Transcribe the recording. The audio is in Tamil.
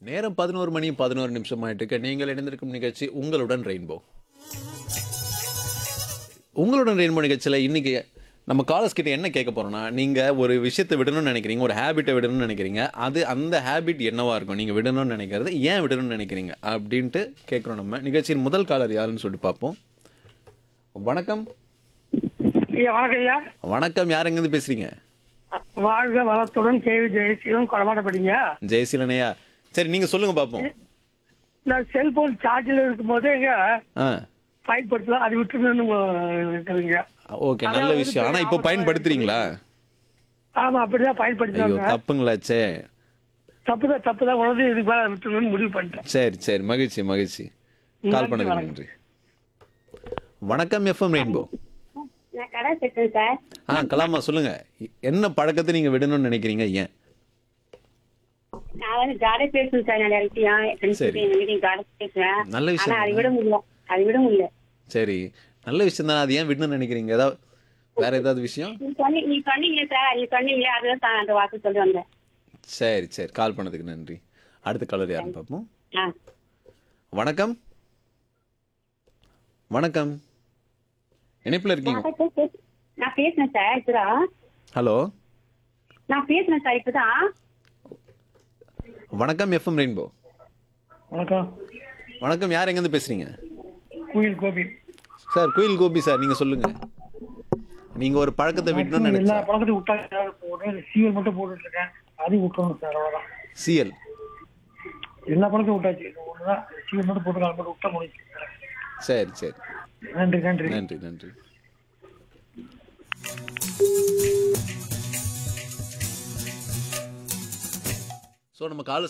நேரம் பதினோரு மணி பதினோரு நிமிஷம் ஆயிட்டு நீங்கள் இணைந்திருக்கும் நிகழ்ச்சி உங்களுடன் ரெயின்போ உங்களுடன் ரெயின்போ நிகழ்ச்சியில் இன்னைக்கு நம்ம காலர்ஸ் கிட்ட என்ன கேட்க போறோம்னா நீங்க ஒரு விஷயத்தை விடணும்னு நினைக்கிறீங்க ஒரு ஹேபிட்டை விடணும்னு நினைக்கிறீங்க அது அந்த ஹேபிட் என்னவா இருக்கும் நீங்க விடணும்னு நினைக்கிறது ஏன் விடணும்னு நினைக்கிறீங்க அப்படின்ட்டு கேட்குறோம் நம்ம நிகழ்ச்சியின் முதல் காலர் யாருன்னு சொல்லிட்டு பார்ப்போம் வணக்கம் ஐயா வணக்கம் ஐயா வணக்கம் யார் எங்கேருந்து பேசுறீங்க வாழ்க வளத்துடன் கேவி ஜெயசீலம் கொடமாட்டப்படிங்க ஜெயசீலனையா சரி நீங்க சொல்லுங்க பார்ப்போம் நான் செல்போன் சார்ஜில் இருக்கும்போது எங்க ஆ பயன்படுத்தலாம் அது விட்டுணுன்னு இருக்குதுங்க ஓகே நல்ல அதாவது விஷயம் ஆனா இப்போ பயன்படுத்துறீங்களா ஆமா அப்படிதான் ஐயோ பயன்படுத்தினாங்க தப்புங்களாச்சே தப்புதான் தப்புதான் உணர்ந்து இதுக்கு மேல விட்டுணும்னு முடிவு பண்ணிட்டேன் சரி சரி மகிழ்ச்சி மகிழ்ச்சி கால் பண்ணதுக்கு வணக்கம். நன்றி வணக்கம் எஃப்எம் ரெயின்போ நான் கடை பேசுறேன் சார் ஆ கலாமா சொல்லுங்க என்ன பழக்கத்தை நீங்க விடணும்னு நினைக்கிறீங்க ஏன் நான் வந்து ஜாடை பேசுவேன் சார் நிறைய விஷயம் ஃப்ரெண்ட்ஸ் சரி. எங்க வீட்டையும் ஜாடை பேசுவேன் நல்ல விஷயம் ஆனா அதை தான். விட முடியல அதை விட முடியல சரி நல்ல விஷயம் தான் அது ஏன் விடணும்னு நினைக்கிறீங்க ஏதாவது வேற ஏதாவது விஷயம் நீ சொன்னி நீ சொன்னீங்க சார் நீ சொன்னீங்க அதுதான் சார் அந்த வார்த்தை சொல்லி வந்தேன் சரி சரி கால் பண்ணதுக்கு நன்றி அடுத்த கலர் யாருன்னு பார்ப்போம் ஆ வணக்கம் வணக்கம் இணைப்புல இருக்கீங்க நான் போய் பேசு- நான் பேசினேன் சார் இப்பதான் ஹலோ நான் பேசினேன் சார் இப்பதான் வணக்கம் எஃப்எம் ரெயின்போ வணக்கம் வணக்கம் யார் எங்கேருந்து பேசுறீங்க குயில் கோபி சார் குயில் கோபி சார் நீங்க சொல்லுங்க நீங்க ஒரு பழக்கத்தை விடணும்னு எல்லா நினைச்சா பழக்கத்தையும் விட்டா போடுறேன் சீவல் மட்டும் போட்டுட்டு இருக்கேன் அதையும் விட்டுறணும் சார் அவ்வளவுதான் சிஎல் எல்லா பழக்கத்தையும் விட்டாச்சு ஒண்ணுதான் சீவல் மட்டும் போட்டு மட்டும் விட்டா முடிச்சு சரி சரி நன்றி நன்றி நன்றி நன்றி ஸோ நம்ம கால